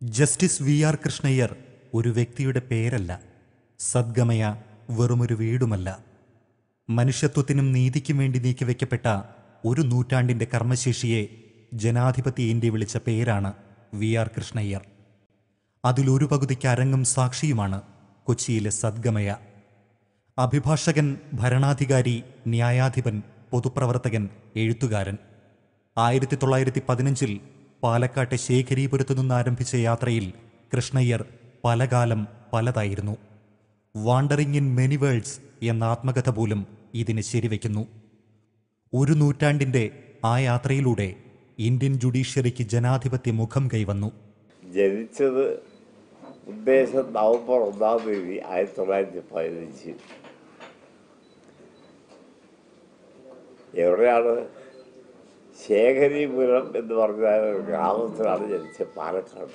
justice V R Krishna Iyer ഒരു വ്യക്തിയുടെ പേരല്ല സദ്ഗമയ വെറുമൊരു വീടുമല്ല മനുഷ്യത്വത്തിനും നീതിക്കും വേണ്ടി നീക്കിവെക്കപ്പെട്ട ഒരു നൂറ്റാണ്ടിന്റെ കർമ്മശേഷിയെ ജനാധിപത്യ ഇന്ത്യ വിളിച്ച പേരാണ് വി ആർ കൃഷ്ണയ്യർ അതിലൊരു പകുതിക്ക് അരങ്ങും സാക്ഷിയുമാണ് കൊച്ചിയിലെ സദ്ഗമയ അഭിഭാഷകൻ ഭരണാധികാരി ന്യായാധിപൻ പൊതുപ്രവർത്തകൻ എഴുത്തുകാരൻ ആയിരത്തി തൊള്ളായിരത്തി പതിനഞ്ചിൽ പാലക്കാട്ടെ ശേഖരീപുരത്തു നിന്ന് ആരംഭിച്ച യാത്രയിൽ കൃഷ്ണയ്യർ പലകാലം പലതായിരുന്നു വാണ്ടറിങ് ഇൻ മെനി വേൾഡ്സ് എന്ന ആത്മകഥ പോലും ഇതിന് ശരിവെക്കുന്നു ഒരു നൂറ്റാണ്ടിന്റെ ആ യാത്രയിലൂടെ ഇന്ത്യൻ ജുഡീഷ്യറിക്ക് ജനാധിപത്യ മുഖം കൈവന്നു ജനിച്ചത് ഉദ്ദേശം നവംബർ ഒന്നാം തീയതി ആയിരത്തി തൊള്ളായിരത്തി പതിനഞ്ച് എവിടെയാണ് ശേഖരീപുരം എന്ന് പറഞ്ഞ ഒരു ഗ്രാമത്തിലാണ് ജനിച്ചത് പാലക്കാട്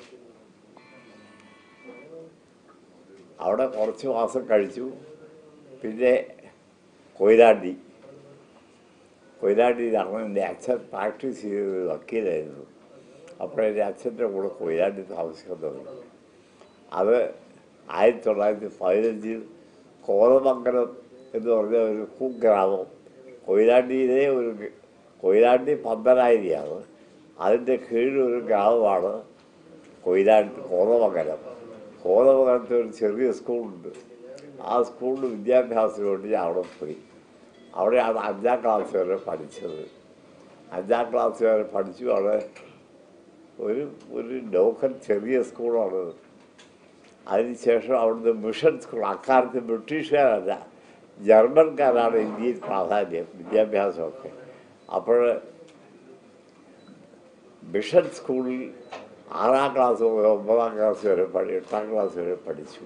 അവിടെ കുറച്ച് മാസം കഴിച്ചു പിന്നെ കൊയിലാണ്ടി കൊയിലാണ്ടിയിലാണ് എൻ്റെ അച്ഛൻ പ്രാക്ടീസ് ചെയ്തത് വക്കീലായിരുന്നു അപ്പോൾ എൻ്റെ അച്ഛൻ്റെ കൂടെ കൊയിലാണ്ടി താമസിക്കാൻ തുടങ്ങി അത് ആയിരത്തി തൊള്ളായിരത്തി പതിനഞ്ചിൽ കോതമംഗലം എന്ന് പറഞ്ഞ ഒരു കുഗ്രാമം കൊയിലാണ്ടിയിലെ ഒരു ഗ- കൊയിലാണ്ടി പന്തനായിരിയാണ് അതിൻ്റെ കീഴിൽ ഒരു ഗ്രാമമാണ് കൊയിലാണ്ടി കോതമംഗലം കോതമംഗലത്ത് ഒരു ചെറിയ സ്കൂളുണ്ട് ആ സ്കൂളിൽ വിദ്യാഭ്യാസത്തിന് വേണ്ടി ഞാൻ അവിടെ പോയി അവിടെയാണ് അഞ്ചാം ക്ലാസ് വരെ പഠിച്ചത് അഞ്ചാം ക്ലാസ് വരെ പഠിച്ചു അവിടെ ഒരു ഒരു ലോക്കൽ ചെറിയ സ്കൂളാണ് അതിനുശേഷം അവിടുന്ന് മിഷൻ സ്കൂൾ അക്കാലത്ത് ബ്രിട്ടീഷുകാരല്ല ജർമ്മൻകാരാണ് ഇന്ത്യയിൽ പ്രാധാന്യം വിദ്യാഭ്യാസമൊക്കെ അപ്പോൾ മിഷൻ സ്കൂളിൽ ആറാം ക്ലാസ് മുതൽ ഒമ്പതാം ക്ലാസ് വരെ പഠി എട്ടാം ക്ലാസ് വരെ പഠിച്ചു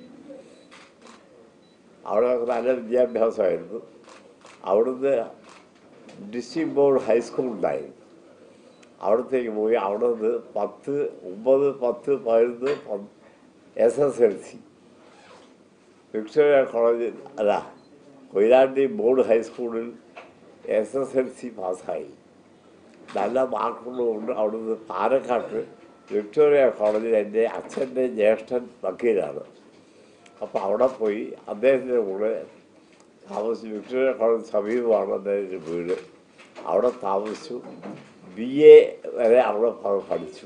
അവിടെ നല്ല വിദ്യാഭ്യാസമായിരുന്നു അവിടുന്ന് ഡിസ്ട്രിക്ട് ബോർഡ് ഹൈസ്കൂൾ ഉണ്ടായിരുന്നു അവിടത്തേക്ക് പോയി അവിടെ നിന്ന് പത്ത് ഒമ്പത് പത്ത് പതിനൊന്ന് S S L C Victoria college അല്ല കൊയിലാണ്ടി ബോർഡ് ഹൈസ്കൂളിൽ എസ് എസ് എൽ സി പാസ്സായി നല്ല മാർക്കുള്ളതുകൊണ്ട് അവിടുന്ന് പാലക്കാട്ട് വിക്ടോറിയ കോളേജിൽ എൻ്റെ അച്ഛൻ്റെ ജ്യേഷ്ഠൻ വക്കീലാണ് അപ്പോൾ അവിടെ പോയി അദ്ദേഹത്തിൻ്റെ കൂടെ താമസിച്ചു വിക്ടോറിയ കോളേജ് സമീപമാണ് അദ്ദേഹത്തിൻ്റെ വീട് അവിടെ താമസിച്ചു ബി എ വരെ അവിടെ പ- പഠിച്ചു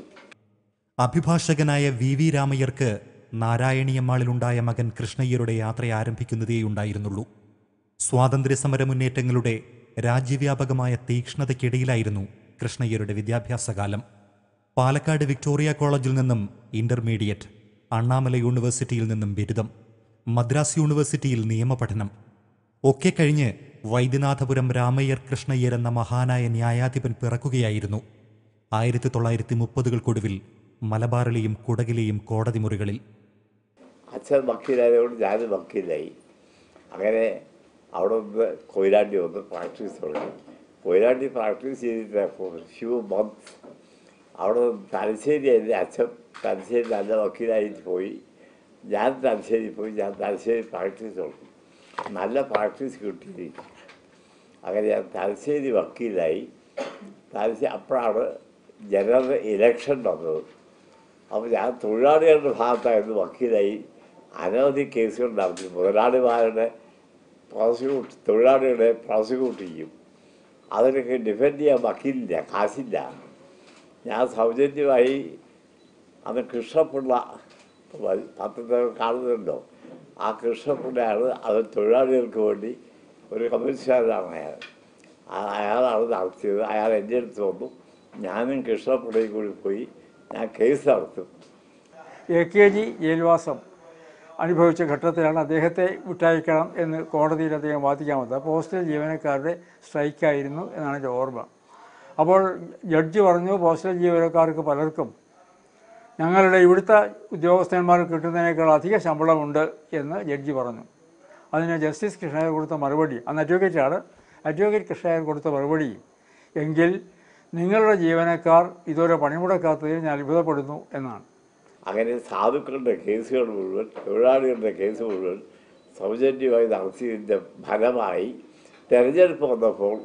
അഭിഭാഷകനായ വി വി രാമയ്യർക്ക് നാരായണീയമ്മാളിലുണ്ടായ മകൻ കൃഷ്ണയ്യരുടെ യാത്ര ആരംഭിക്കുന്നതേയുണ്ടായിരുന്നുള്ളൂ സ്വാതന്ത്ര്യസമര മുന്നേറ്റങ്ങളുടെ രാജ്യവ്യാപകമായ തീക്ഷ്ണതയ്ക്കിടയിലായിരുന്നു കൃഷ്ണയ്യരുടെ വിദ്യാഭ്യാസകാലം പാലക്കാട് വിക്ടോറിയ കോളേജിൽ നിന്നും ഇന്റർമീഡിയറ്റ് അണ്ണാമല യൂണിവേഴ്സിറ്റിയിൽ നിന്നും ബിരുദം മദ്രാസ് യൂണിവേഴ്സിറ്റിയിൽ നിയമപഠനം ഒക്കെ കഴിഞ്ഞ് വൈദ്യനാഥപുരം രാമയ്യർ കൃഷ്ണയ്യർ എന്ന മഹാനായ ന്യായാധിപൻ പിറക്കുകയായിരുന്നു ആയിരത്തി തൊള്ളായിരത്തി മുപ്പതുകൾക്കൊടുവിൽ മലബാറിലെയും കുടകിലെയും കോടതി മുറികളിൽ അച്ഛൻ വക്കീലായതുകൊണ്ട് ഞാനും വക്കീലായി അങ്ങനെ അവിടെ നിന്ന് കൊയിലാണ്ടി വന്ന് പ്രാക്ടീസ് തുടങ്ങി കൊയിലാണ്ടി പ്രാക്ടീസ് ചെയ്തിട്ട് ഫ്യൂ മന്ത്സ് അവിടെ നിന്ന് തലശ്ശേരി എൻ്റെ അച്ഛൻ തലശ്ശേരി നല്ല വക്കീലായിട്ട് പോയി ഞാൻ തലശ്ശേരി പോയി ഞാൻ തലശ്ശേരി പ്രാക്ടീസ് തുടങ്ങി നല്ല പ്രാക്ടീസ് കിട്ടി അങ്ങനെ ഞാൻ തലശ്ശേരി വക്കീലായി തലശ്ശേരി അപ്പോഴാണ് ജനറൽ ഇലക്ഷൻ വന്നത് അപ്പോൾ ഞാൻ തൊഴിലാളികളുടെ ഭാഗത്തായിരുന്നു വക്കീലായി അനവധി കേസുകൾ നടത്തി മുതലാളിമാരുടെ പ്രോസിക്യൂട്ട് തൊഴിലാളികളെ പ്രോസിക്യൂട്ട് ചെയ്യും അതിനൊക്കെ ഡിഫെൻഡ് ചെയ്യാൻ വക്കീലില്ല കാശില്ല ഞാൻ സൗജന്യമായി അന്ന് കൃഷ്ണപിള്ള പത്രത്തിൽ കാണുന്നുണ്ടോ ആ കൃഷ്ണപിള്ളയാണ് അത് തൊഴിലാളികൾക്ക് വേണ്ടി ഒരു കമ്മ്യൂണിസ്റ്റുകാരനാണ് അയാൾ ആ- അയാളാണ് നടത്തിയത് അയാൾ എൻ്റെ അടുത്ത് വന്നു ഞാനും കൃഷ്ണപിള്ളയും കൂടി പോയി ഞാൻ കേസ് നടത്തും എ കെ ജി ജയിൽവാസം അനുഭവിച്ച ഘട്ടത്തിലാണ് അദ്ദേഹത്തെ വിട്ടയക്കണം എന്ന് കോടതിയിൽ അദ്ദേഹം വാദിക്കാൻ വന്നത് പോസ്റ്റൽ ജീവനക്കാരുടെ സ്ട്രൈക്കായിരുന്നു എന്നാണ് എൻ്റെ ഓർമ്മ അപ്പോൾ ജഡ്ജി പറഞ്ഞു പോസ്റ്റൽ ജീവനക്കാർക്ക് പലർക്കും ഞങ്ങളുടെ ഇവിടുത്തെ ഉദ്യോഗസ്ഥന്മാർക്ക് കിട്ടുന്നതിനേക്കാൾ അധിക ശമ്പളമുണ്ട് എന്ന് ജഡ്ജി പറഞ്ഞു അതിന് ജസ്റ്റിസ് കൃഷ്ണയ്യർ കൊടുത്ത മറുപടി അന്ന് അഡ്വക്കേറ്റാണ് അഡ്വക്കേറ്റ് കൃഷ്ണയ്യർ കൊടുത്ത മറുപടി എങ്കിൽ നിങ്ങളുടെ ജീവനക്കാർ ഇതുവരെ പണിമുടക്കാത്തതിൽ ഞാൻ അത്ഭുതപ്പെടുന്നു എന്നാണ് അങ്ങനെ സാധുക്കളുടെ കേസുകൾ മുഴുവൻ തൊഴിലാളികളുടെ കേസ് മുഴുവൻ സൗജന്യമായി നടത്തിയതിൻ്റെ ഫലമായി തെരഞ്ഞെടുപ്പ് വന്നപ്പോൾ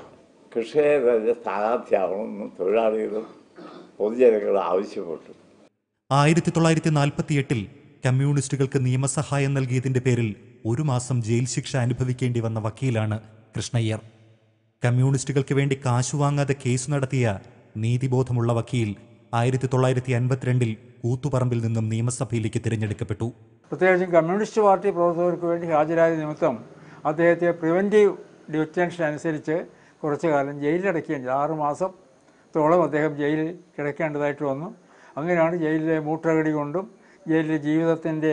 കൃഷിയെ തന്നെ സ്ഥാനാർത്ഥിയാവണമെന്ന് തൊഴിലാളികളും പൊതുജനങ്ങളും ആവശ്യപ്പെട്ടു ആയിരത്തി തൊള്ളായിരത്തി നാൽപ്പത്തിയെട്ടിൽ കമ്മ്യൂണിസ്റ്റുകൾക്ക് നിയമസഹായം നൽകിയതിന്റെ പേരിൽ ഒരു മാസം ജയിൽ ശിക്ഷ അനുഭവിക്കേണ്ടി വന്ന വക്കീലാണ് കൃഷ്ണയ്യർ കമ്മ്യൂണിസ്റ്റുകൾക്ക് വേണ്ടി കാശു വാങ്ങാതെ കേസ് നടത്തിയ നീതിബോധമുള്ള വക്കീൽ ആയിരത്തി തൊള്ളായിരത്തി അൻപത്തിരണ്ടിൽ കൂത്തുപറമ്പിൽ നിന്നും നിയമസഭയിലേക്ക് തിരഞ്ഞെടുക്കപ്പെട്ടു പ്രത്യേകിച്ചും കമ്മ്യൂണിസ്റ്റ് പാർട്ടി പ്രവർത്തകർക്ക് വേണ്ടി ഹാജരായ നിമിത്തം അദ്ദേഹത്തെ പ്രിവൻറ്റീവ് ഡിറ്റൻഷൻ അനുസരിച്ച് കുറച്ചു കാലം ജയിലിലടക്കുകയും ചെയ്തു ആറ് മാസത്തോളം അദ്ദേഹം ജയിലിൽ കിടക്കേണ്ടതായിട്ട് വന്നു അങ്ങനെയാണ് ജയിലിലെ മൂട്ടകടി കൊണ്ടും ജയിലിലെ ജീവിതത്തിൻ്റെ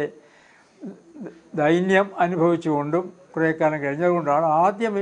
ദൈന്യം അനുഭവിച്ചുകൊണ്ടും കുറേ കാലം കഴിഞ്ഞതുകൊണ്ടാണ് ആദ്യം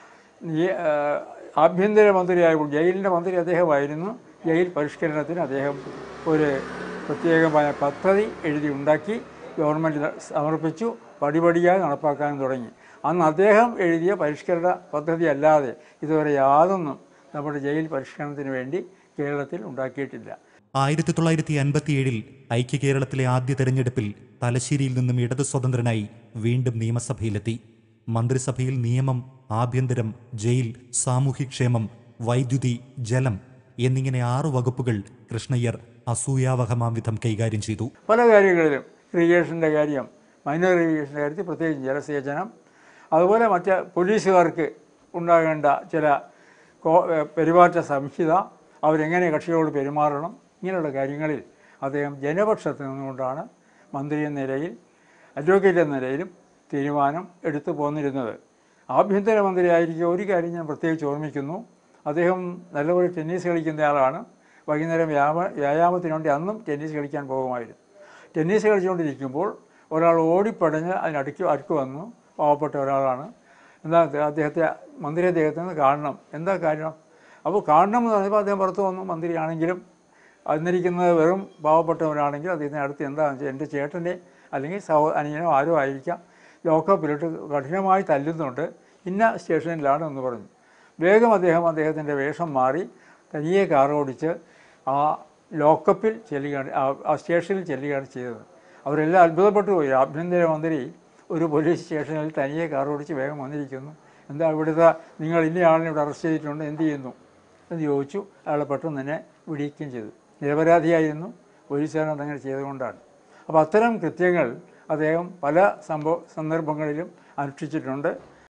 ഈ, ആ, ആഭ്യന്തരമന്ത്രിയായപ്പോൾ ജയിലിൻ്റെ മന്ത്രി അദ്ദേഹമായിരുന്നു ജയിൽ പരിഷ്കരണത്തിന് അദ്ദേഹം ഒരു പ്രത്യേകമായ പദ്ധതി എഴുതി ഉണ്ടാക്കി ഗവൺമെൻറ് സമർപ്പിച്ചു പടിപടിയായി നടപ്പാക്കാനും തുടങ്ങി അന്ന് അദ്ദേഹം എഴുതിയ പരിഷ്കരണ പദ്ധതി അല്ലാതെ ഇതുവരെ യാതൊന്നും നമ്മുടെ ജയിൽ പരിഷ്കരണത്തിന് വേണ്ടി കേരളത്തിൽ ഉണ്ടാക്കിയിട്ടില്ല ആയിരത്തി തൊള്ളായിരത്തി അൻപത്തിയേഴിൽ ഐക്യ കേരളത്തിലെ ആദ്യ തെരഞ്ഞെടുപ്പിൽ തലശ്ശേരിയിൽ നിന്നും ഇടതു സ്വതന്ത്രനായി വീണ്ടും നിയമസഭയിലെത്തി മന്ത്രിസഭയിൽ നിയമം ആഭ്യന്തരം ജയിൽ സാമൂഹ്യക്ഷേമം വൈദ്യുതി ജലം എന്നിങ്ങനെ ആറു വകുപ്പുകൾ കൃഷ്ണയ്യർ അസൂയാവഹമാം വിധം കൈകാര്യം ചെയ്തു പല കാര്യങ്ങളിലും ഇറിഗേഷൻ്റെ കാര്യം മൈനർ ഇറിഗേഷൻ്റെ കാര്യത്തിൽ പ്രത്യേകിച്ച് ജലസേചനം അതുപോലെ മറ്റ് പോലീസുകാർക്ക് ഉണ്ടാകേണ്ട ചില കോ- ഏഹ് പെരുമാറ്റ സംഹിത അവരെങ്ങനെ കക്ഷികളോട് പെരുമാറണം ഇങ്ങനെയുള്ള കാര്യങ്ങളിൽ അദ്ദേഹം ജനപക്ഷത്ത് നിന്നുകൊണ്ടാണ് മന്ത്രി എന്ന നിലയിൽ അഡ്വക്കേറ്റ് എന്ന നിലയിലും തീരുമാനം എടുത്തു പോന്നിരുന്നത് ആഭ്യന്തരമന്ത്രിയായിരിക്കും ഒരു കാര്യം ഞാൻ പ്രത്യേകിച്ച് ഓർമ്മിക്കുന്നു അദ്ദേഹം നല്ലപോലെ ടെന്നീസ് കളിക്കുന്ന ആളാണ് വൈകുന്നേരം വ്യായാമ വ്യായാമത്തിന് വേണ്ടി അന്നും ടെന്നീസ് കളിക്കാൻ പോകുമായിരുന്നു ടെന്നീസ് കളിച്ചുകൊണ്ടിരിക്കുമ്പോൾ ഒരാൾ ഓടിപ്പടഞ്ഞ് അതിനടുക്ക് അടുക്ക് വന്നു പാവപ്പെട്ട ഒരാളാണ് എന്താ അത് അദ്ദേഹത്തെ മന്ത്രി അദ്ദേഹത്തെ ഒന്ന് കാണണം എന്താ കാര്യം അപ്പോൾ കാണണം എന്ന് പറഞ്ഞപ്പോൾ അദ്ദേഹം പുറത്ത് വന്നു മന്ത്രിയാണെങ്കിലും വന്നിരിക്കുന്നത് വെറും പാവപ്പെട്ടവരാണെങ്കിൽ അദ്ദേഹത്തിന് അടുത്ത് എന്താണെന്ന് വെച്ചാൽ എൻ്റെ ചേട്ടൻ്റെ അല്ലെങ്കിൽ സഹോ അനിയനോ ആരോ ആയിരിക്കാം ലോക്കപ്പിലിട്ട് കഠിനമായി തല്ലുന്നുണ്ട് ഇന്ന സ്റ്റേഷനിലാണ് എന്ന് പറഞ്ഞു വേഗം അദ്ദേഹം അദ്ദേഹത്തിൻ്റെ വേഷം മാറി തനിയെ കാർ ഓടിച്ച് ആ ലോക്കപ്പിൽ ചെല്ലുകയാണ് ആ- ആ സ്റ്റേഷനിൽ ചെല്ലുകയാണ് ചെയ്തത് അവരെല്ലാം അത്ഭുതപ്പെട്ടു പോയി ആഭ്യന്തരമന്ത്രി ഒരു പോലീസ് സ്റ്റേഷനിൽ തനിയെ കാർ ഓടിച്ച് വേഗം വന്നിരിക്കുന്നു എന്താ ഇവിടുത്തെ നിങ്ങൾ ഇന്ന ആളിനെ ഇവിടെ അറസ്റ്റ് ചെയ്തിട്ടുണ്ട് എന്ത് ചെയ്യുന്നു എന്ന് ചോദിച്ചു അയാളെ പെട്ടെന്ന് തന്നെ വിടിയിക്കുകയും ചെയ്തു നിരപരാധിയായിരുന്നു പോലീസുകാരൻ അങ്ങനെ ചെയ്തുകൊണ്ടാണ് അപ്പോൾ അത്തരം കൃത്യങ്ങൾ അദ്ദേഹം പല സംഭവ സന്ദർഭങ്ങളിലും അനുഷ്ഠിച്ചിട്ടുണ്ട്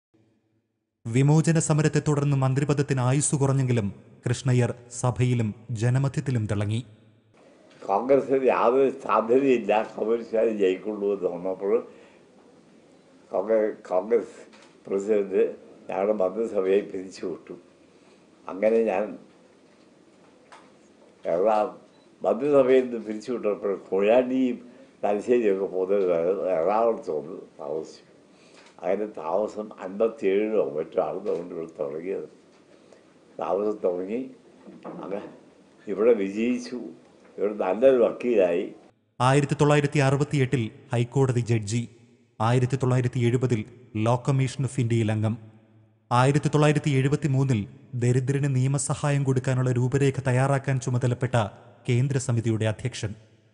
വിമോചന സമരത്തെ തുടർന്ന് മന്ത്രിപദത്തിന് ആയുസ് കുറഞ്ഞെങ്കിലും കൃഷ്ണയ്യർ സഭയിലും ജനമധ്യത്തിലും തിളങ്ങി കോൺഗ്രസ്സിന് യാതൊരു സാധ്യതയില്ല കമ്മ്യൂണിസ്റ്റുകാർ ജയിക്കുള്ളൂ എന്ന് തോന്നപ്പോൾ കോൺഗ്രസ് കോൺഗ്രസ് പ്രസിഡന്റ് ഞങ്ങളുടെ മന്ത്രിസഭയെ പിരിച്ചു വിട്ടു അങ്ങനെ ഞാൻ എറണാകുളം മന്ത്രിസഭയിൽ നിന്ന് പിരിച്ചു വിട്ടപ്പോൾ കൊഴാണ്ടിയും തലശ്ശേരിയൊക്കെ പോകുന്നത് എറണാകുളത്ത് വന്ന് താമസിച്ചു അങ്ങനെ താമസം അൻപത്തിയേഴിലോ മറ്റോ ആണ് അതുകൊണ്ട് ഇവിടെ തുടങ്ങിയത് താമസം തുടങ്ങി അങ്ങനെ ഇവിടെ വിജയിച്ചു ഇവിടെ നല്ലൊരു വക്കീലായി ആയിരത്തി തൊള്ളായിരത്തി അറുപത്തിയെട്ടിൽ ഹൈക്കോടതി ജഡ്ജി ആയിരത്തി തൊള്ളായിരത്തി എഴുപതിൽ ലോ കമ്മീഷൻ ഓഫ് ഇന്ത്യയിൽ അംഗം ആയിരത്തി തൊള്ളായിരത്തി എഴുപത്തി മൂന്നിൽ ദരിദ്രന് നിയമസഹായം കൊടുക്കാനുള്ള രൂപരേഖ തയ്യാറാക്കാൻ ചുമതലപ്പെട്ട കേന്ദ്ര സമിതിയുടെ അധ്യക്ഷൻ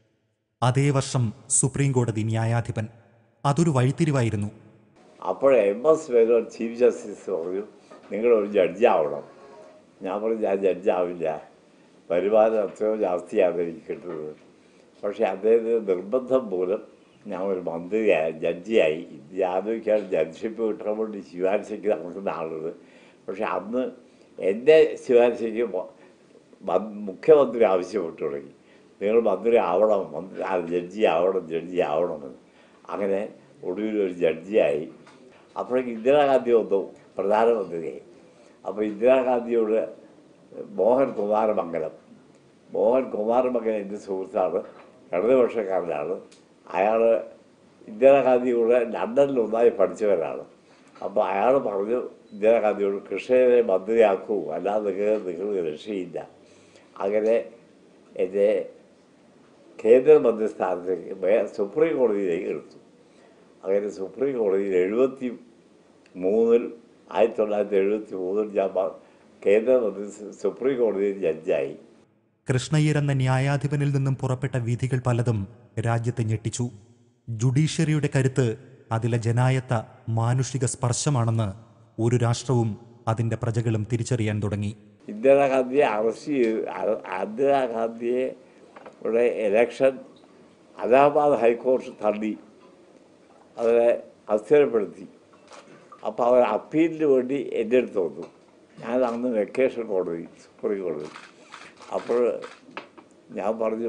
അതേ വർഷം സുപ്രീം കോടതി ന്യായാധിപൻ അതൊരു വഴിത്തിരിവായിരുന്നു അപ്പോൾ M S Menon chief justice പറഞ്ഞു നിങ്ങളൊരു ജഡ്ജാവണം ഞാൻ പറഞ്ഞു ഞാൻ ജഡ്ജാവില്ല വരുമാനം എത്രയോ ജാസ്തിയാണ് എനിക്ക് കിട്ടുന്നത് പക്ഷേ അദ്ദേഹത്തിന് നിർബന്ധം മൂലം ഞാൻ ഒരു മന്ത്രിയായി ജഡ്ജിയായി ഇത് ആലോചിക്കാൻ ജഡ്ജിപ്പ് കിട്ടാൻ വേണ്ടി ശിവാൻശയ്ക്ക് നടക്കുന്ന ആളുകൾ പക്ഷെ അന്ന് എൻ്റെ ശിവാൻശയ്ക്ക് മ- മ- മുഖ്യമന്ത്രി ആവശ്യപ്പെട്ടു തുടങ്ങി നിങ്ങൾ മന്ത്രി ആവണം മന്ത്രി ആ ജഡ്ജി ആവണം ജഡ്ജി ആവണമെന്ന് അങ്ങനെ ഒടുവിൽ ഒരു ജഡ്ജിയായി അപ്പോഴേക്ക് ഇന്ദിരാഗാന്ധി വന്നു പ്രധാനമന്ത്രിയായി അപ്പോൾ ഇന്ദിരാഗാന്ധിയോട് മോഹൻ കുമാരമംഗലം മോഹൻ കുമാരമംഗലം എൻ്റെ സുഹൃത്താണ് ഇടതുപക്ഷക്കാരനാണ് അയാൾ ഇന്ദിരാഗാന്ധിയോട് ലണ്ടനിൽ ഒന്നായി പഠിച്ചവരാണ് അപ്പോൾ അയാൾ പറഞ്ഞു ഇന്ദിരാഗാന്ധിയോട് കൃഷ്ണനെ മന്ത്രിയാക്കൂ അല്ലാതെ നിങ്ങൾ നിങ്ങൾ രക്ഷയില്ല അങ്ങനെ എന്നെ കേന്ദ്രമന്ത്രി സ്ഥാനത്തേക്ക് മേ- സുപ്രീം കോടതിയിലേക്ക് എടുത്തു അങ്ങനെ സുപ്രീം കോടതിയിൽ എഴുപത്തി മൂന്നിൽ ആയിരത്തി തൊള്ളായിരത്തി എഴുപത്തി മൂന്നിൽ ഞാൻ മ- കേന്ദ്രമന്ത്രി സു- സുപ്രീം കോടതിയിൽ ജഡ്ജായി കൃഷ്ണയ്യർ എന്ന ന്യായാധിപനിൽ നിന്നും പുറപ്പെട്ട വിധികൾ പലതും രാജ്യത്തെ ഞെട്ടിച്ചു ജുഡീഷ്യറിയുടെ കരുത്ത് അതിലെ ജനായത്ത മാനുഷിക സ്പർശമാണെന്ന് ഒരു രാഷ്ട്രവും അതിൻ്റെ പ്രജകളും തിരിച്ചറിയാൻ തുടങ്ങി ഇന്ദിരാഗാന്ധിയെ അറസ്റ്റ് ചെയ്ത് അ- ഇന്ദിരാഗാന്ധിയെ ഇവിടെ ഇലക്ഷൻ അലഹാബാദ് ഹൈക്കോടതി തള്ളി അവരെ അസ്ഥിരപ്പെടുത്തി അപ്പോൾ അവർ അപ്പീലിന് വേണ്ടി എൻ്റെ അടുത്ത് വന്നു ഞാൻ അന്ന് വെക്കേഷൻ കോടതി സുപ്രീം കോടതി അപ്പോൾ ഞാൻ പറഞ്ഞു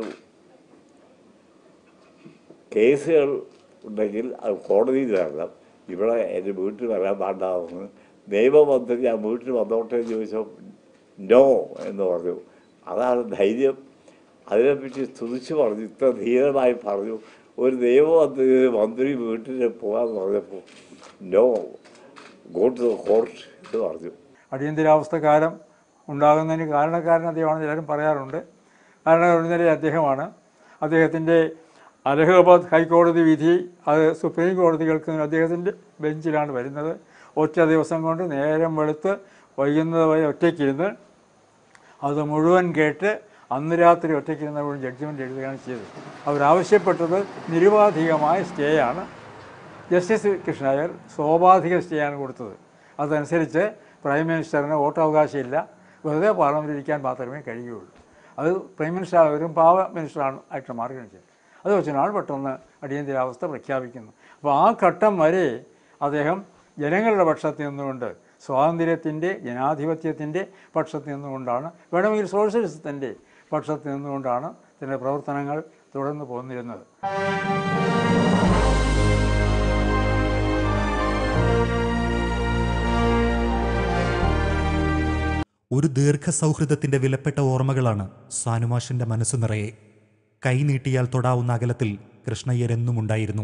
കേസുകൾ ഉണ്ടെങ്കിൽ അത് കോടതിയിൽ വരണം ഇവിടെ എൻ്റെ വീട്ടിൽ വരാൻ പാടാവുന്നു നിയമമന്ത്രി ഞാൻ വീട്ടിൽ വന്നോട്ടെ എന്ന് ചോദിച്ചപ്പോൾ നോ എന്ന് പറഞ്ഞു അതാണ് ധൈര്യം അതിനെപ്പറ്റി സ്തുതിച്ച് പറഞ്ഞു ഇത്ര ധീരമായി പറഞ്ഞു ഒരു നിയമമന്ത്രി മന്ത്രി വീട്ടിൽ പോകാമെന്ന് പറഞ്ഞപ്പോൾ no go to the court എന്ന് പറഞ്ഞു അടിയന്തരാവസ്ഥ കാലം ഉണ്ടാകുന്നതിന് കാരണക്കാരൻ അദ്ദേഹമാണെന്ന് എല്ലാവരും പറയാറുണ്ട് കാരണക്കാരൻ അദ്ദേഹമാണ് അദ്ദേഹത്തിൻ്റെ അലഹബാദ് ഹൈക്കോടതി വിധി അത് സുപ്രീം കോടതി കേൾക്കുന്ന അദ്ദേഹത്തിൻ്റെ ബെഞ്ചിലാണ് വരുന്നത് ഒറ്റ ദിവസം കൊണ്ട് നേരം വെളുത്ത് വൈകുന്നത് വരെ ഒറ്റയ്ക്കിരുന്ന് അത് മുഴുവൻ കേട്ട് അന്ന് രാത്രി ഒറ്റയ്ക്കിരുന്ന മുഴുവൻ ജഡ്ജ്മെൻറ്റ് എഴുതുകയാണ് ചെയ്തത് അവരാവശ്യപ്പെട്ടത് നിരുപാധികമായ സ്റ്റേ ആണ് ജസ്റ്റിസ് കൃഷ്ണയർ സ്വാഭാവിക സ്റ്റേ ആണ് കൊടുത്തത് അതനുസരിച്ച് പ്രൈം മിനിസ്റ്ററിന് വോട്ടവകാശമില്ല വെറുതെ പാർലമെൻറ്റിൽ ഇരിക്കാൻ മാത്രമേ കഴിയുകയുള്ളൂ അത് പ്രൈം മിനിസ്റ്റർ ഒരു പാവ മിനിസ്റ്ററാണ് ആയിട്ട് മാറുകയാണ് ചെയ്തത് അത് വെച്ചാണ് പെട്ടെന്ന് അടിയന്തരാവസ്ഥ പ്രഖ്യാപിക്കുന്നത് അപ്പോൾ ആ ഘട്ടം വരെ അദ്ദേഹം ജനങ്ങളുടെ പക്ഷത്ത് നിന്നുകൊണ്ട് സ്വാതന്ത്ര്യത്തിൻ്റെ ജനാധിപത്യത്തിൻ്റെ പക്ഷത്ത് നിന്നുകൊണ്ടാണ് വേണമെങ്കിൽ സോഷ്യലിസത്തിൻ്റെ പക്ഷത്ത് നിന്നുകൊണ്ടാണ് തൻ്റെ പ്രവർത്തനങ്ങൾ തുടർന്ന് പോന്നിരുന്നത് ഒരു ദീർഘസൗഹൃദത്തിന്റെ വിലപ്പെട്ട ഓർമ്മകളാണ് സാനുമാഷിന്റെ മനസ്സു നിറയെ കൈനീട്ടിയാൽ തൊടാവുന്ന അകലത്തിൽ കൃഷ്ണയ്യരെന്നും ഉണ്ടായിരുന്നു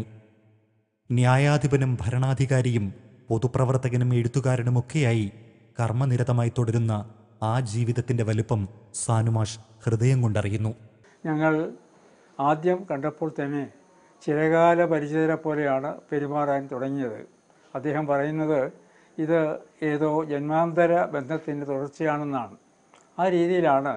ന്യായാധിപനും ഭരണാധികാരിയും പൊതുപ്രവർത്തകനും എഴുത്തുകാരനുമൊക്കെയായി കർമ്മനിരതമായി തുടരുന്ന ആ ജീവിതത്തിന്റെ വലുപ്പം സാനുമാഷ് ഹൃദയം കൊണ്ടറിയുന്നു ഞങ്ങൾ ആദ്യം കണ്ടപ്പോൾ തന്നെ ചിരകാല പരിചിതരെ പോലെയാണ് പെരുമാറാൻ തുടങ്ങിയത് അദ്ദേഹം പറയുന്നത് ഇത് ഏതോ ജന്മാന്തര ബന്ധത്തിൻ്റെ തുടർച്ചയാണെന്നാണ് ആ രീതിയിലാണ്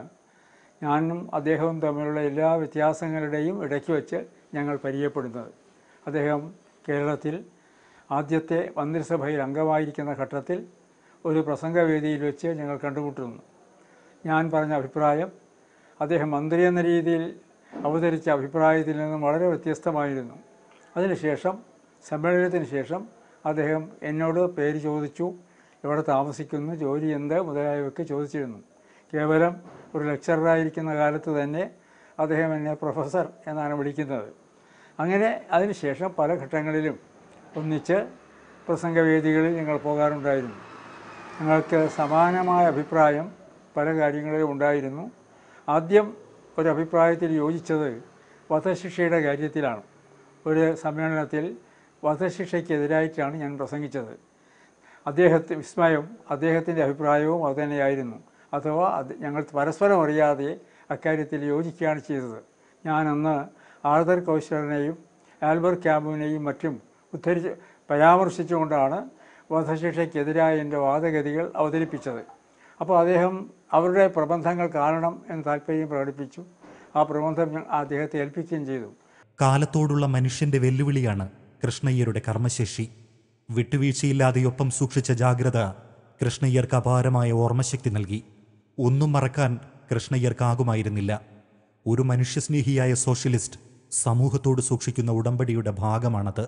ഞാനും അദ്ദേഹവും തമ്മിലുള്ള എല്ലാ വ്യത്യാസങ്ങളുടെയും ഇടയ്ക്ക് വെച്ച് ഞങ്ങൾ പരിചയപ്പെടുന്നത് അദ്ദേഹം കേരളത്തിൽ ആദ്യത്തെ മന്ത്രിസഭയിൽ അംഗമായിരിക്കുന്ന ഘട്ടത്തിൽ ഒരു പ്രസംഗവേദിയിൽ വെച്ച് ഞങ്ങൾ കണ്ടുമുട്ടുന്നു ഞാൻ പറഞ്ഞ അഭിപ്രായം അദ്ദേഹം മന്ത്രി എന്ന രീതിയിൽ അവതരിച്ച അഭിപ്രായത്തിൽ നിന്നും വളരെ വ്യത്യസ്തമായിരുന്നു അതിനുശേഷം സമ്മേളനത്തിന് ശേഷം അദ്ദേഹം എന്നോട് പേര് ചോദിച്ചു എവിടെ താമസിക്കുന്നു ജോലി എന്ത് മുതലായവയൊക്കെ ചോദിച്ചിരുന്നു കേവലം ഒരു ലെക്ചറായിരിക്കുന്ന കാലത്ത് തന്നെ അദ്ദേഹം എന്നെ പ്രൊഫസർ എന്നാണ് വിളിക്കുന്നത് അങ്ങനെ അതിനുശേഷം പല ഘട്ടങ്ങളിലും ഒന്നിച്ച് പ്രസംഗവേദികളിൽ ഞങ്ങൾ പോകാറുണ്ടായിരുന്നു ഞങ്ങൾക്ക് സമാനമായ അഭിപ്രായം പല കാര്യങ്ങളിലും ഉണ്ടായിരുന്നു ആദ്യം ഒരു അഭിപ്രായത്തിൽ യോജിച്ചത് വധശിക്ഷയുടെ കാര്യത്തിലാണ് ഒരു സമ്മേളനത്തിൽ വധശിക്ഷയ്ക്കെതിരായിട്ടാണ് ഞാൻ പ്രസംഗിച്ചത് അദ്ദേഹത്തെ വിസ്മയം അദ്ദേഹത്തിൻ്റെ അഭിപ്രായവും അതുതന്നെയായിരുന്നു അഥവാ അത് ഞങ്ങൾ പരസ്പരം അറിയാതെ അക്കാര്യത്തിൽ യോജിക്കുകയാണ് ചെയ്തത് ഞാനന്ന് ആർദർ കൗശലനെയും ആൽബർട്ട് ക്യാമ്പുവിനെയും മറ്റും ഉദ്ധരിച്ച് പരാമർശിച്ചുകൊണ്ടാണ് വധശിക്ഷയ്ക്കെതിരായ എൻ്റെ വാദഗതികൾ അവതരിപ്പിച്ചത് അപ്പോൾ അദ്ദേഹം അവരുടെ പ്രബന്ധങ്ങൾ കാണണം എന്ന് താല്പര്യം പ്രകടിപ്പിച്ചു ആ പ്രബന്ധം ഞാൻ അദ്ദേഹത്തെ ഏൽപ്പിക്കുകയും ചെയ്തു കാലത്തോടുള്ള മനുഷ്യന്റെ വെല്ലുവിളിയാണ് കൃഷ്ണയ്യരുടെ കർമ്മശേഷി വിട്ടുവീഴ്ചയില്ലാതെയൊപ്പം സൂക്ഷിച്ച ജാഗ്രത കൃഷ്ണയ്യർക്ക് അപാരമായ ഓർമ്മശക്തി നൽകി ഒന്നും മറക്കാൻ കൃഷ്ണയ്യർക്കാകുമായിരുന്നില്ല ഒരു മനുഷ്യസ്നേഹിയായ സോഷ്യലിസ്റ്റ് സമൂഹത്തോട് സൂക്ഷിക്കുന്ന ഉടമ്പടിയുടെ ഭാഗമാണത്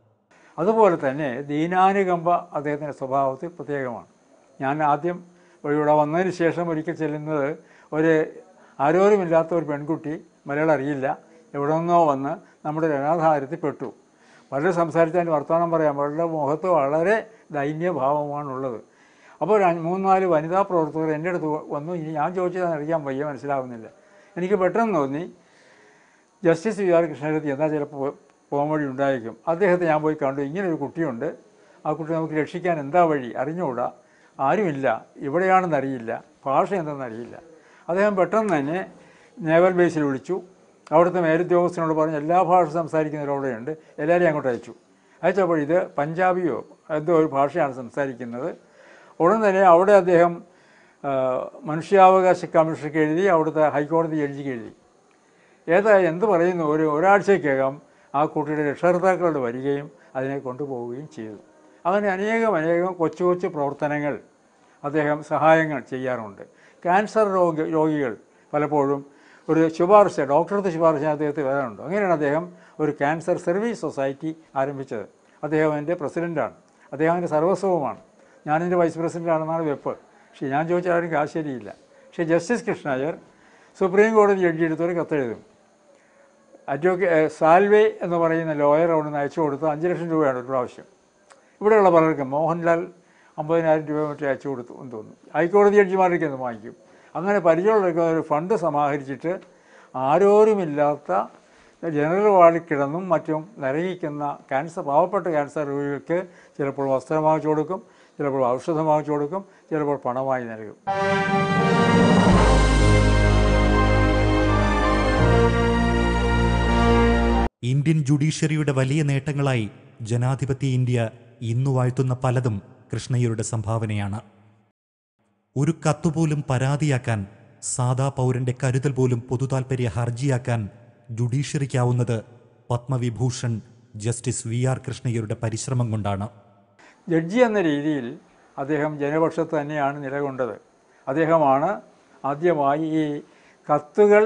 അതുപോലെ തന്നെ ദീനാനുകമ്പ അദ്ദേഹത്തിൻ്റെ സ്വഭാവത്തിൽ പ്രത്യേകമാണ് ഞാൻ ആദ്യം ഇവിടെ വന്നതിന് ശേഷം ഒരിക്കൽ ചെല്ലുന്നത് ഒരു ആരോരുമില്ലാത്ത ഒരു പെൺകുട്ടി മലയാളം അറിയില്ല എവിടെ നിന്നോ വന്ന് നമ്മുടെ ഒരു അനാഥാലയത്തിൽ പെട്ടു വളരെ സംസാരിച്ചാൽ വർത്തമാനം പറയാം അവളുടെ മുഖത്ത് വളരെ ദൈന്യഭാവമാണുള്ളത് അപ്പോൾ ഒരു അഞ്ച് മൂന്ന് നാല് വനിതാ പ്രവർത്തകർ എൻ്റെ അടുത്ത് വന്നു ഇനി ഞാൻ ചോദിച്ചതെന്ന് അറിയാൻ വയ്യ മനസ്സിലാവുന്നില്ല എനിക്ക് പെട്ടെന്ന് തോന്നി ജസ്റ്റിസ് വി ആർ കൃഷ്ണരത്തി എന്നാൽ ചിലപ്പോൾ പോകാൻ വഴി ഉണ്ടായിരിക്കും അദ്ദേഹത്തെ ഞാൻ പോയി കണ്ടു ഇങ്ങനെ ഒരു കുട്ടിയുണ്ട് ആ കുട്ടി നമുക്ക് രക്ഷിക്കാൻ എന്താ വഴി അറിഞ്ഞുകൂടാ ആരുമില്ല ഇവിടെയാണെന്ന് അറിയില്ല ഭാഷ എന്തെന്ന് അറിയില്ല അദ്ദേഹം പെട്ടെന്ന് തന്നെ നേവൽ ബേസിൽ വിളിച്ചു അവിടുത്തെ മേലുദ്യോഗസ്ഥനോട് പറഞ്ഞ് എല്ലാ ഭാഷ സംസാരിക്കുന്നവരവിടെയുണ്ട് എല്ലാവരെയും അങ്ങോട്ട് അയച്ചു അയച്ചപ്പോൾ ഇത് പഞ്ചാബിയോ എന്തോ ഒരു ഭാഷയാണ് സംസാരിക്കുന്നത് ഉടൻ തന്നെ അവിടെ അദ്ദേഹം ആ, മനുഷ്യാവകാശ കമ്മീഷർക്ക് എഴുതി അവിടുത്തെ ഹൈക്കോടതി ജഡ്ജിക്ക് എഴുതി ഏതായാലും എന്ത് പറയുന്നു ഒരു ഒരാഴ്ചയ്ക്കകം ആ കുട്ടിയുടെ രക്ഷകർത്താക്കളോട് വരികയും അതിനെ കൊണ്ടുപോവുകയും ചെയ്തു അങ്ങനെ അനേകം അനേകം കൊച്ചു കൊച്ചു പ്രവർത്തനങ്ങൾ അദ്ദേഹം സഹായങ്ങൾ ചെയ്യാറുണ്ട് ക്യാൻസർ രോഗ രോഗികൾ പലപ്പോഴും ഒരു ശുപാർശ ഡോക്ടർക്ക് ശുപാർശ അദ്ദേഹത്തെ വരാനുണ്ട് അങ്ങനെയാണ് അദ്ദേഹം ഒരു ക്യാൻസർ സർവീസ് സൊസൈറ്റി ആരംഭിച്ചത് അദ്ദേഹം എൻ്റെ പ്രസിഡൻ്റാണ് അദ്ദേഹം എൻ്റെ സർവസ്വവുമാണ് ഞാനെൻ്റെ വൈസ് പ്രസിഡൻ്റാണെന്നാണ് വെപ്പ് പക്ഷേ ഞാൻ ചോദിച്ചാൽ ആരും കാശേരിയില്ല പക്ഷേ ജസ്റ്റിസ് കൃഷ്ണയ്യർ സുപ്രീം കോടതി ജഡ്ജി എടുത്തൊരു കത്തെഴുതും അഡ്വക്കേ സാൽവേ എന്ന് പറയുന്ന ലോയർ അവിടെ നിന്ന് അയച്ചു കൊടുത്ത് അഞ്ച് ലക്ഷം രൂപയാണ് ഒരു പ്രാവശ്യം ഇവിടെയുള്ള പലർക്കും മോഹൻലാൽ അമ്പതിനായിരം രൂപ മറ്റേ അയച്ചു കൊടുത്തു എന്ന് തോന്നുന്നു ഹൈക്കോടതി ജഡ്ജിമാരൊക്കെ ഒന്ന് വാങ്ങിക്കും അങ്ങനെ പരിചയമുള്ളവർക്ക് ഒരു ഫണ്ട് സമാഹരിച്ചിട്ട് ആരോരുമില്ലാത്ത ജനറൽ വാർഡിൽ കിടന്നും മറ്റും നരകിക്കുന്ന ക്യാൻസർ പാവപ്പെട്ട ക്യാൻസർ രോഗികൾക്ക് ചിലപ്പോൾ വസ്ത്രം വാങ്ങിച്ചു കൊടുക്കും ചിലപ്പോൾ ഔഷധം വാങ്ങിച്ചു കൊടുക്കും ചിലപ്പോൾ പണമായി നൽകും ഇന്ത്യൻ ജുഡീഷ്യറിയുടെ വലിയ നേട്ടങ്ങളായി ജനാധിപത്യ ഇന്ത്യ ഇന്നു വാഴ്ത്തുന്ന പലതും കൃഷ്ണയ്യരുടെ സംഭാവനയാണ് ഒരു കത്തുപോലും പരാതിയാക്കാൻ സാധാ പൗരന്റെ കരുതൽ പോലും പൊതുതാൽപര്യ ഹർജിയാക്കാൻ ജുഡീഷ്യറിക്കാവുന്നത് പത്മവിഭൂഷൺ ജസ്റ്റിസ് വി ആർ കൃഷ്ണയ്യരുടെ പരിശ്രമം കൊണ്ടാണ് ജഡ്ജി എന്ന രീതിയിൽ അദ്ദേഹം ജനപക്ഷത്ത് തന്നെയാണ് നിലകൊണ്ടത് അദ്ദേഹമാണ് ആദ്യമായി ഈ കത്തുകൾ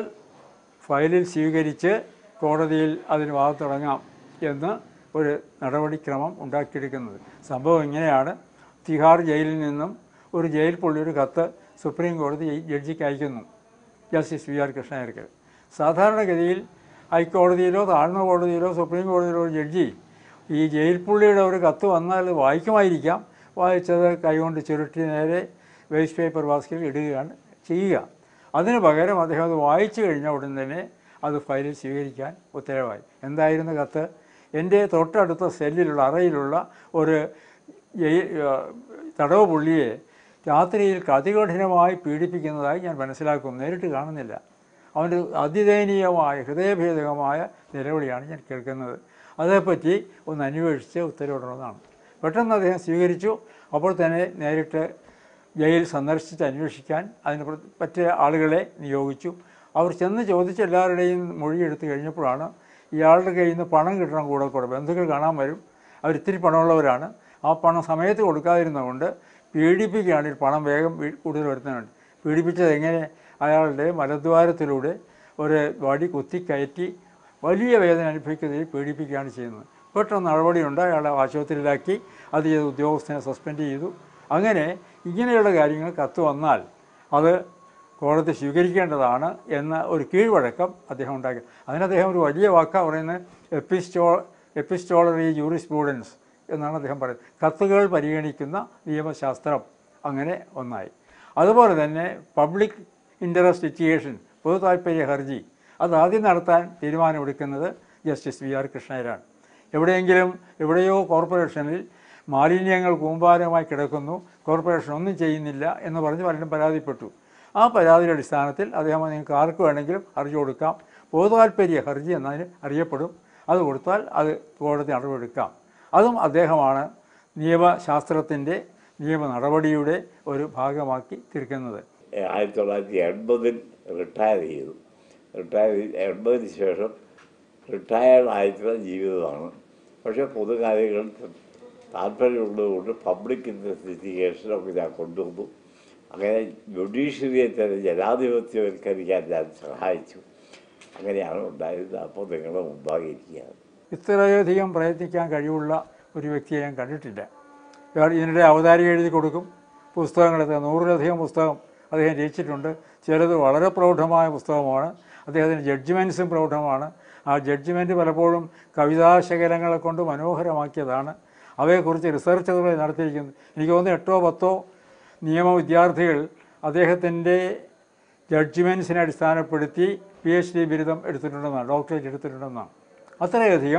ഫയലിൽ സ്വീകരിച്ച് കോടതിയിൽ അതിന് വാദം തുടങ്ങാം എന്ന് ഒരു നടപടിക്രമം ഉണ്ടാക്കിയെടുക്കുന്നത് സംഭവം ഇങ്ങനെയാണ് തിഹാർ ജയിലിൽ നിന്നും ഒരു ജയിൽ പുള്ളി ഒരു കത്ത് സുപ്രീം കോടതി ജഡ്ജിക്ക് അയക്കുന്നു ജസ്റ്റിസ് വി ആർ കൃഷ്ണയർക്ക് സാധാരണഗതിയിൽ ഹൈക്കോടതിയിലോ താഴ്ന്ന കോടതിയിലോ സുപ്രീം കോടതിയിലോ ഒരു ജഡ്ജി ഈ ജയിൽ പുള്ളിയുടെ ഒരു കത്ത് വന്നാൽ അത് വായിക്കുമായിരിക്കാം വായിച്ചത് കൈകൊണ്ട് ചുരുട്ടി നേരെ വേസ്റ്റ് പേപ്പർ ബാസ്കറ്റിൽ ഇടുകയാണ് ചെയ്യുക അതിന് പകരം അദ്ദേഹം അത് വായിച്ചു കഴിഞ്ഞ ഉടൻ തന്നെ അത് ഫയലിൽ സ്വീകരിക്കാൻ ഉത്തരവായി എന്തായിരുന്നു കത്ത് എൻ്റെ തൊട്ടടുത്ത സെല്ലിലുള്ള അറയിലുള്ള ഒരു ജയിൽ തടവ് പുള്ളിയെ രാത്രിയിൽ അതികഠിനമായി പീഡിപ്പിക്കുന്നതായി ഞാൻ മനസ്സിലാക്കും നേരിട്ട് കാണുന്നില്ല അവൻ്റെ അതിദയനീയമായ ഹൃദയഭേദകമായ നിലവിളിയാണ് ഞാൻ കേൾക്കുന്നത് അതേപ്പറ്റി ഒന്ന് അന്വേഷിച്ച് ഉത്തരവിടണമെന്നാണ് പെട്ടെന്ന് അദ്ദേഹം സ്വീകരിച്ചു അപ്പോൾ തന്നെ നേരിട്ട് ജയിൽ സന്ദർശിച്ച് അന്വേഷിക്കാൻ അതിന് പ്ര- പറ്റിയ ആളുകളെ നിയോഗിച്ചു അവർ ചെന്ന് ചോദിച്ച എല്ലാവരുടെയും മൊഴി എടുത്തു കഴിഞ്ഞപ്പോഴാണ് ഇയാളുടെ കയ്യിൽ നിന്ന് പണം കിട്ടണം കൂടെ കൂടെ ബന്ധുക്കൾ കാണാൻ വരും അവർ ഇത്തിരി പണമുള്ളവരാണ് ആ പണം സമയത്ത് കൊടുക്കാതിരുന്നതുകൊണ്ട് പീഡിപ്പിക്കുകയാണ് ഈ പണം വേഗം വീ- കൂടുതൽ വരുത്തുന്നുണ്ട് പീഡിപ്പിച്ചത് എങ്ങനെ അയാളുടെ മലദ്വാരത്തിലൂടെ ഒരു വടി കുത്തിക്കയറ്റി വലിയ വേദന അനുഭവിക്കുന്നതിൽ പീഡിപ്പിക്കുകയാണ് ചെയ്യുന്നത് പെട്ടെന്ന് നടപടിയുണ്ട് അയാളെ ആശുപത്രിയിലാക്കി അത് ചെയ്ത് ഉദ്യോഗസ്ഥനെ സസ്പെൻഡ് ചെയ്തു അങ്ങനെ ഇങ്ങനെയുള്ള കാര്യങ്ങൾ കത്ത് വന്നാൽ അത് കോടതി സ്വീകരിക്കേണ്ടതാണ് എന്ന ഒരു കീഴ്വഴക്കം അദ്ദേഹം ഉണ്ടാക്കി അതിന് അദ്ദേഹം ഒരു വലിയ വാക്കാണ് പറയുന്നത് എപ്പിസ്റ്റോ എപ്പിസ്റ്റോളറി ജൂറിസ്പ്രൂഡൻസ് എന്നാണ് അദ്ദേഹം പറയുന്നത് കത്തുകൾ പരിഗണിക്കുന്ന നിയമശാസ്ത്രം അങ്ങനെ ഒന്നായി അതുപോലെ തന്നെ പബ്ലിക് ഇൻട്രസ്റ്റ് ലിറ്റിഗേഷൻ പൊതു താൽപ്പര്യ ഹർജി അത് ആദ്യം നടത്താൻ തീരുമാനമെടുക്കുന്നത് ജസ്റ്റിസ് വി ആർ കൃഷ്ണയരാണ് എവിടെയെങ്കിലും എവിടെയോ കോർപ്പറേഷനിൽ മാലിന്യങ്ങൾ കൂമ്പാരമായി കിടക്കുന്നു കോർപ്പറേഷൻ ഒന്നും ചെയ്യുന്നില്ല എന്ന് പറഞ്ഞ് പലരും പരാതിപ്പെട്ടു ആ പരാതിയുടെ അടിസ്ഥാനത്തിൽ അദ്ദേഹം നിങ്ങൾക്ക് ആർക്ക് വേണമെങ്കിലും ഹർജി കൊടുക്കാം പൊതു താൽപ്പര്യ ഹർജി എന്നതിന് അറിയപ്പെടും അത് കൊടുത്താൽ അത് കോടതി നടപടിയെടുക്കാം അതും അദ്ദേഹമാണ് നിയമശാസ്ത്രത്തിൻ്റെ നിയമ നടപടിയുടെ ഒരു ഭാഗമാക്കി തീർക്കുന്നത് ആയിരത്തി തൊള്ളായിരത്തി എൺപതിൽ റിട്ടയർ ചെയ്തു റിട്ടയർ എൺപതിന് ശേഷം റിട്ടയർഡ് ആയിട്ടുള്ള ജീവിതമാണ് പക്ഷേ പൊതുകാര്യങ്ങളിൽ താല്പര്യമുള്ളതുകൊണ്ട് പബ്ലിക് ഇൻവെസ്റ്റിഗേഷനൊക്കെ ഞാൻ കൊണ്ടുവന്നു അങ്ങനെ ജുഡീഷ്യറിയെ തന്നെ ജനാധിപത്യവൽക്കരിക്കാൻ ഞാൻ സഹായിച്ചു അങ്ങനെയാണ് ഉണ്ടായിരുന്നത് അപ്പോൾ നിങ്ങളുടെ മുമ്പാകെ ഇരിക്കുകയാണ് ഇത്രയധികം പ്രയത്നിക്കാൻ കഴിവുള്ള ഒരു വ്യക്തിയെ ഞാൻ കണ്ടിട്ടില്ല ഇയാൾ ഇതിനിടെ അവതാരിക എഴുതി കൊടുക്കും പുസ്തകങ്ങളെത്ര നൂറിലധികം പുസ്തകം അദ്ദേഹം രചിച്ചിട്ടുണ്ട് ചിലത് വളരെ പ്രൗഢമായ പുസ്തകമാണ് അദ്ദേഹത്തിൻ്റെ ജഡ്ജ്മെൻറ്റ്സും പ്രൗഢമാണ് ആ ജഡ്ജ്മെൻറ്റ് പലപ്പോഴും കവിതാശകലങ്ങളെ കൊണ്ട് മനോഹരമാക്കിയതാണ് അവയെക്കുറിച്ച് റിസർച്ചുകൾ നടത്തിയിരിക്കുന്നു എനിക്ക് തോന്നുന്നു എട്ടോ പത്തോ നിയമ വിദ്യാർത്ഥികൾ അദ്ദേഹത്തിൻ്റെ ജഡ്ജ്മെൻറ്റ്സിനെ അടിസ്ഥാനപ്പെടുത്തി പി എച്ച് ഡി ബിരുദം എടുത്തിട്ടുണ്ടെന്നാണ് ഡോക്ടറേറ്റ് എടുത്തിട്ടുണ്ടെന്നാണ് അത്രയധികം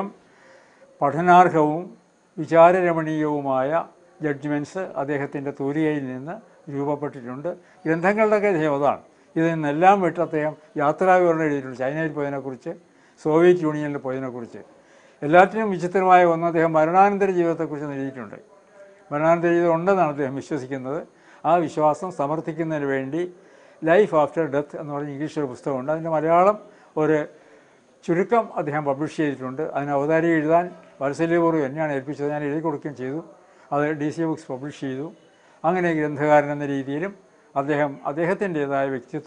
പഠനാർഹവും വിചാരരമണീയവുമായ ജഡ്ജ്മെൻറ്റ്സ് അദ്ദേഹത്തിൻ്റെ തൂലികയിൽ നിന്ന് രൂപപ്പെട്ടിട്ടുണ്ട് ഗ്രന്ഥങ്ങളുടെയൊക്കെ ധ്യേയം അതാണ് ഇതിൽ നിന്നെല്ലാം വിട്ട് അദ്ദേഹം യാത്രാവിവരണം എഴുതിയിട്ടുണ്ട് ചൈനയിൽ പോയതിനെക്കുറിച്ച് സോവിയറ്റ് യൂണിയനിൽ പോയതിനെക്കുറിച്ച് എല്ലാറ്റിനും വിചിത്രമായ ഒന്ന് അദ്ദേഹം മരണാനന്തര ജീവിതത്തെക്കുറിച്ച് എഴുതിയിട്ടുണ്ട് മരണാനന്തര ജീവിതം ഉണ്ടെന്നാണ് അദ്ദേഹം വിശ്വസിക്കുന്നത് ആ വിശ്വാസം സമർത്ഥിക്കുന്നതിന് വേണ്ടി ലൈഫ് ആഫ്റ്റർ ഡെത്ത് എന്ന് പറഞ്ഞ ഇംഗ്ലീഷ് ഒരു പുസ്തകമുണ്ട് അതിൻ്റെ മലയാളം ഒരു ചുരുക്കം അദ്ദേഹം പബ്ലിഷ് ചെയ്തിട്ടുണ്ട് അതിന് അവതാരിക എഴുതാൻ വാത്സല്യപൂർവ്വം എന്നെയാണ് ഏൽപ്പിച്ചത് ഞാൻ എഴുതി കൊടുക്കുകയും ചെയ്തു അത് ഡി സി ബുക്സ് പബ്ലിഷ് ചെയ്തു അങ്ങനെ ഗ്രന്ഥകാരൻ എന്ന രീതിയിലും അദ്ദേഹം അദ്ദേഹത്തിൻ്റേതായ വ്യക്തിത്വം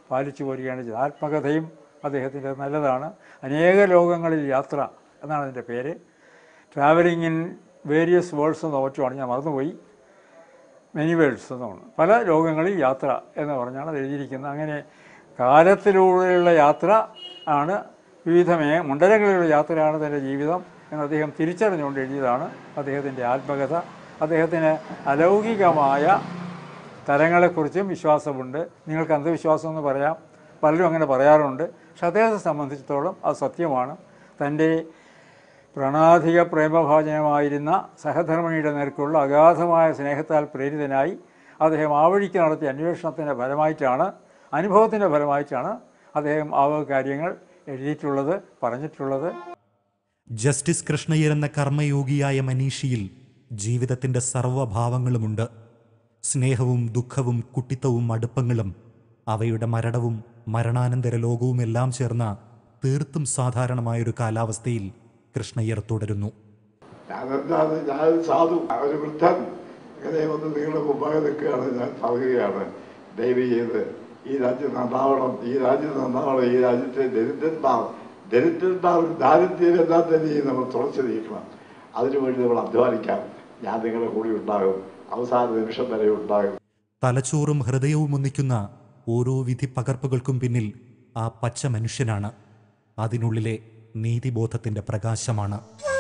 പാലിച്ചു പോരുകയാണ് ചെയ്തത് ആത്മകഥയും അദ്ദേഹത്തിൻ്റെ നല്ലതാണ് അനേക ലോകങ്ങളിൽ യാത്ര എന്നാണ് അതിൻ്റെ പേര് ട്രാവലിംഗ് ഇൻ വേരിയസ് വേൾഡ്സ് എന്ന് മറ്റുമാണ് ഞാൻ മറന്നുപോയി മെനി വേൾഡ്സ് എന്നാണ് പല ലോകങ്ങളിൽ യാത്ര എന്ന് പറഞ്ഞാണ് അത് എഴുതിയിരിക്കുന്നത് അങ്ങനെ കാലത്തിലൂടെയുള്ള യാത്ര ആണ് വിവിധ മേ മണ്ഡലങ്ങളിലുള്ള യാത്രയാണ് തൻ്റെ ജീവിതം എന്ന് അദ്ദേഹം തിരിച്ചറിഞ്ഞുകൊണ്ട് എഴുതിയതാണ് അദ്ദേഹത്തിൻ്റെ ആത്മകഥ അദ്ദേഹത്തിന് അലൗകികമായ തലങ്ങളെക്കുറിച്ചും വിശ്വാസമുണ്ട് നിങ്ങൾക്ക് അന്ധവിശ്വാസം എന്ന് പറയാം പലരും അങ്ങനെ പറയാറുണ്ട് പക്ഷെ അദ്ദേഹത്തെ സംബന്ധിച്ചിടത്തോളം അത് സത്യമാണ് തൻ്റെ പ്രണാധിക പ്രേമഭാജനമായിരുന്ന സഹധർമ്മിണിയുടെ നേർക്കുള്ള അഗാധമായ സ്നേഹത്താൽ പ്രേരിതനായി അദ്ദേഹം ആ വഴിക്ക് നടത്തിയ അന്വേഷണത്തിൻ്റെ ഫലമായിട്ടാണ് അനുഭവത്തിൻ്റെ ഫലമായിട്ടാണ് അദ്ദേഹം ആ വക കാര്യങ്ങൾ എഴുതിയിട്ടുള്ളത് പറഞ്ഞിട്ടുള്ളത് ജസ്റ്റിസ് കൃഷ്ണയ്യർ എന്ന കർമ്മയോഗിയായ മനീഷിയിൽ ജീവിതത്തിന്റെ സർവ്വഭാവങ്ങളുമുണ്ട് സ്നേഹവും ദുഃഖവും കുട്ടിത്തവും അടുപ്പങ്ങളും അവയുടെ മരണവും മരണാനന്തര ലോകവും എല്ലാം ചേർന്ന തീർത്തും സാധാരണമായൊരു കാലാവസ്ഥയിൽ കൃഷ്ണയ്യർ തുടരുന്നു ഞാനെന്താണ് ഞാൻ സാധു ഒരു വൃദ്ധൻ ഇങ്ങനെ വന്ന് നിങ്ങളുടെ മുമ്പാകെ നിൽക്കുകയാണ് ഞാൻ പറയുകയാണ് ദയവ് ചെയ്ത് ഈ രാജ്യം നന്നാവണം ഈ രാജ്യം നന്നാവണം ഈ രാജ്യത്തെ ദരിദ്രന്മാർ ദരിദ്രന്മാർ ദാരിദ്ര്യം എല്ലാം തന്നെ നമ്മൾ തുറച്ചു നീക്കണം അതിനുവേണ്ടി നമ്മൾ അധ്വാനിക്കാം ഞാൻ നിങ്ങളുടെ കൂടെ ഉണ്ടാകും അവസാന നിമിഷം വരെ ഉണ്ടാകും തലച്ചോറും ഹൃദയവും ഒന്നിക്കുന്ന ഓരോ വിധി പകർപ്പുകൾക്കും പിന്നിൽ ആ പച്ച മനുഷ്യനാണ് അതിനുള്ളിലെ നീതിബോധത്തിന്റെ പ്രകാശമാണ്